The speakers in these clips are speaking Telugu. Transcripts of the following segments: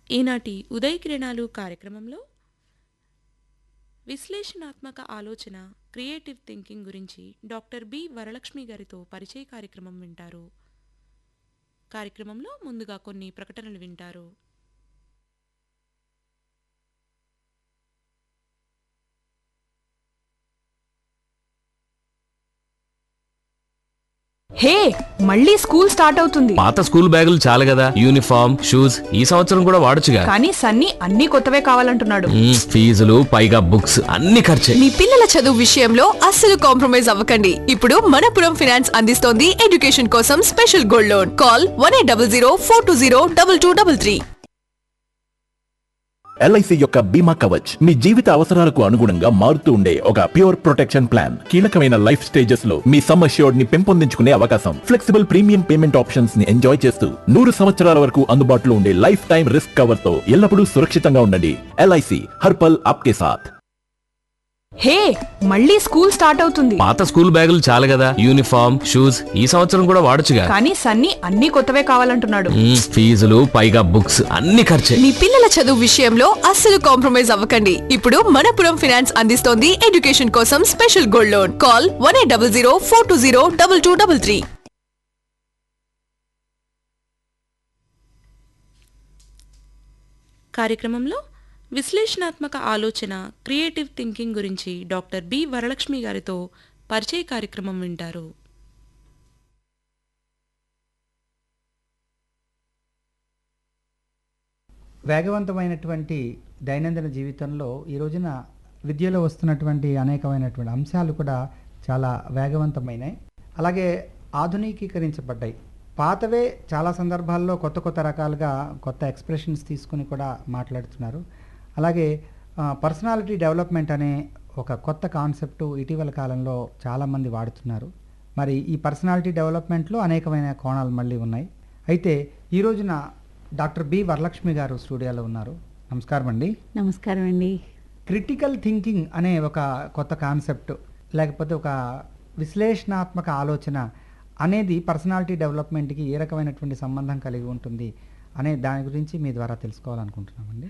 ఈనాటి ఉదయ కిరణాలు కార్యక్రమంలో విశ్లేషణాత్మక ఆలోచన క్రియేటివ్ థింకింగ్ గురించి డాక్టర్ బి వరలక్ష్మి గారితో పరిచయ కార్యక్రమం వింటారు కార్యక్రమంలో ముందుగా కొన్ని ప్రకటనలు వింటారు హే మళ్ళీ స్కూల్ స్టార్ట్ అవుతుంది పాత స్కూల్ బ్యాగులు చాలు కదా యూనిఫామ్ షూస్ ఈ సంవత్సరం కూడా వాడొచ్చుగా కానీ సన్నీ అన్ని కొత్తవే కావాలంటున్నాడు మ్మ్, ఫీజులు పైగా బుక్స్ అన్ని ఖర్చే మీ పిల్లల చదువు విషయంలో అస్సలు కాంప్రమైజ్ అవ్వకండి ఇప్పుడు మనపురం ఫినాన్స్ అందిస్తోంది ఎడ్యుకేషన్ కోసం special gold loan call one eight double zero four two zero double two double three LIC యొక్క బీమా కవచ్ మీ జీవిత అవసరాలకు అనుగుణంగా మారుతూ ఉండే ఒక ప్యూర్ ప్రొటెక్షన్ ప్లాన్ కీలకమైన లైఫ్ స్టేజెస్ లో మీ సమ్ అష్యూర్డ్ ని పెంపొందించుకునే అవకాశం ఫ్లెక్సిబుల్ ప్రీమియం పేమెంట్ ఆప్షన్స్ ని ఎంజాయ్ చేస్తూ నూరు సంవత్సరాల వరకు అందుబాటులో ఉండే లైఫ్ టైం రిస్క్ కవర్ తో ఎల్లప్పుడూ సురక్షితంగా ఉండండి ఎల్ఐసి హర్పల్ ఆప్కే సాథ్ హే మళ్ళీ స్కూల్ స్టార్ట్ అవుతుంది పాత స్కూల్ బ్యాగులు చాలు కదా యూనిఫామ్ షూస్ ఈ సంవత్సరం కూడా వాడొచ్చుగా కానీ సన్నీ అన్ని కొత్తవే కావాలంటున్నాడు మ్మ్, ఫీజులు పైగా బుక్స్ అన్ని ఖర్చే మీ పిల్లల చదువు విషయంలో అస్సలు కాంప్రమైజ్ అవ్వకండి ఇప్పుడు మనపురం ఫినాన్స్ అందిస్తోంది ఎడ్యుకేషన్ కోసం special gold loan call one eight double zero four two zero double two double three కార్యక్రమంలో విశ్లేషణాత్మక ఆలోచన క్రియేటివ్ థింకింగ్ గురించి డాక్టర్ బి వరలక్ష్మి గారితో పరిచయ కార్యక్రమం వింటారు వేగవంతమైనటువంటి దైనందిన జీవితంలో ఈ రోజున విద్యలో వస్తున్నటువంటి అనేకమైనటువంటి అంశాలు కూడా చాలా వేగవంతమైనాయి అలాగే ఆధునికీకరించబడ్డాయి పాతవే చాలా సందర్భాల్లో కొత్త కొత్త రకాలుగా కొత్త ఎక్స్ప్రెషన్స్ తీసుకుని కూడా మాట్లాడుతున్నారు అలాగే పర్సనాలిటీ డెవలప్మెంట్ అనే ఒక కొత్త కాన్సెప్ట్ ఇటీవల కాలంలో చాలామంది వాడుతున్నారు మరి ఈ పర్సనాలిటీ డెవలప్మెంట్లో అనేకమైన కోణాలు మళ్ళీ ఉన్నాయి అయితే ఈ రోజున డాక్టర్ బి వరలక్ష్మి గారు స్టూడియోలో ఉన్నారు నమస్కారం అండి నమస్కారం అండి క్రిటికల్ థింకింగ్ అనే ఒక కొత్త కాన్సెప్ట్ లేకపోతే ఒక విశ్లేషణాత్మక ఆలోచన అనేది పర్సనాలిటీ డెవలప్మెంట్కి ఏ రకమైనటువంటి సంబంధం కలిగి ఉంటుంది అనే దాని గురించి మీ ద్వారా తెలుసుకోవాలనుకుంటున్నామండి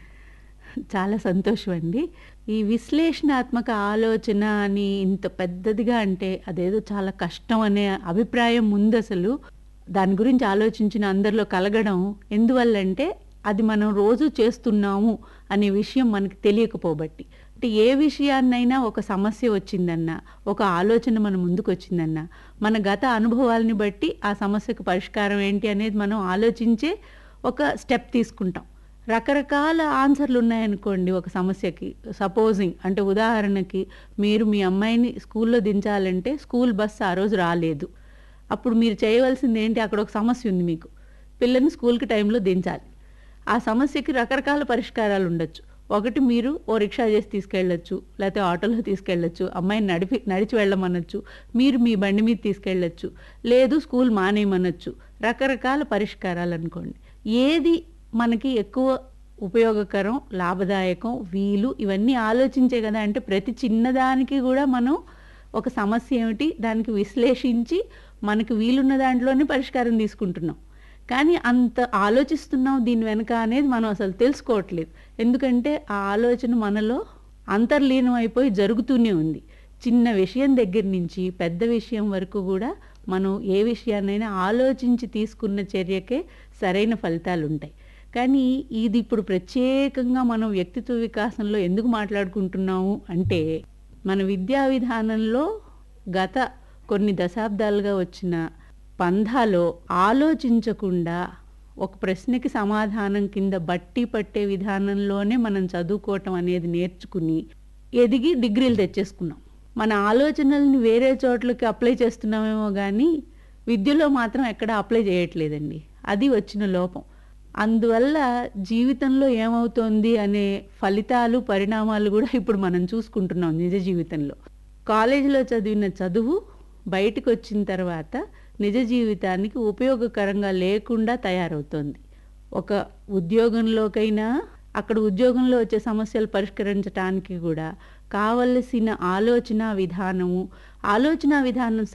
చాలా సంతోషం అండి ఈ విశ్లేషణాత్మక ఆలోచన అని ఇంత పెద్దదిగా అంటే అదేదో చాలా కష్టం అనే అభిప్రాయం ముందు అసలు దాని గురించి ఆలోచించిన అందరిలో కలగడం ఎందువల్లంటే అది మనం రోజు చేస్తున్నాము అనే విషయం మనకి తెలియకపోబట్టి అంటే ఏ విషయాన్నైనా ఒక సమస్య వచ్చిందన్నా ఒక ఆలోచన మన ముందుకు వచ్చిందన్నా మన గత అనుభవాలని బట్టి ఆ సమస్యకు పరిష్కారం ఏంటి అనేది మనం ఆలోచించే ఒక స్టెప్ తీసుకుంటాం రకరకాల ఆన్సర్లు ఉన్నాయనుకోండి ఒక సమస్యకి సపోజింగ్ అంటే ఉదాహరణకి మీరు మీ అమ్మాయిని స్కూల్లో దించాలంటే స్కూల్ బస్ ఆ రోజు రాలేదు అప్పుడు మీరు చేయవలసింది ఏంటి అక్కడ ఒక సమస్య ఉంది మీకు పిల్లని స్కూల్కి టైంలో దించాలి ఆ సమస్యకి రకరకాల పరిష్కారాలు ఉండొచ్చు ఒకటి మీరు ఓ రిక్షా చేసి తీసుకెళ్ళొచ్చు లేకపోతే ఆటోలో తీసుకెళ్ళొచ్చు అమ్మాయిని నడిపి నడిచి వెళ్ళమనొచ్చు మీరు మీ బండి మీద తీసుకెళ్ళొచ్చు లేదు స్కూల్ మానేయమనొచ్చు రకరకాల పరిష్కారాలు అనుకోండి ఏది మనకి ఎక్కువ ఉపయోగకరం లాభదాయకం వీలు ఇవన్నీ ఆలోచించే కదా అంటే ప్రతి చిన్నదానికి కూడా మనం ఒక సమస్య ఏమిటి దానికి విశ్లేషించి మనకు వీలున్న దాంట్లోనే పరిష్కారం తీసుకుంటున్నాం కానీ అంత ఆలోచిస్తున్నాం దీని వెనక అనేది మనం అసలు తెలుసుకోవట్లేదు ఎందుకంటే ఆ ఆలోచన మనలో అంతర్లీనం అయిపోయి జరుగుతూనే ఉంది చిన్న విషయం దగ్గర నుంచి పెద్ద విషయం వరకు కూడా మనం ఏ విషయాన్నైనా ఆలోచించి తీసుకున్న చర్యకే సరైన ఫలితాలు ఉంటాయి కానీ ఇది ఇప్పుడు ప్రత్యేకంగా మనం వ్యక్తిత్వ వికాసంలో ఎందుకు మాట్లాడుకుంటున్నాము అంటే మన విద్యా విధానంలో గత కొన్ని దశాబ్దాలుగా వచ్చిన పంధాలో ఆలోచించకుండా ఒక ప్రశ్నకి సమాధానం కింద బట్టి పట్టే విధానంలోనే మనం చదువుకోవటం అనేది నేర్చుకుని ఎదిగి డిగ్రీలు తెచ్చేసుకున్నాం మన ఆలోచనల్ని వేరే చోట్లకి అప్లై చేస్తున్నామేమో కానీ విద్యలో మాత్రం ఎక్కడ అప్లై చేయట్లేదండి అది వచ్చిన లోపం అందువల్ల జీవితంలో ఏమవుతోంది అనే ఫలితాలు పరిణామాలు కూడా ఇప్పుడు మనం చూసుకుంటున్నాం నిజ జీవితంలో కాలేజీలో చదివిన చదువు బయటకు వచ్చిన తర్వాత నిజ జీవితానికి ఉపయోగకరంగా లేకుండా తయారవుతోంది ఒక ఉద్యోగంలోకైనా అక్కడ ఉద్యోగంలో వచ్చే సమస్యలు పరిష్కరించడానికి కూడా కావలసిన ఆలోచన విధానము ఆలోచన విధానం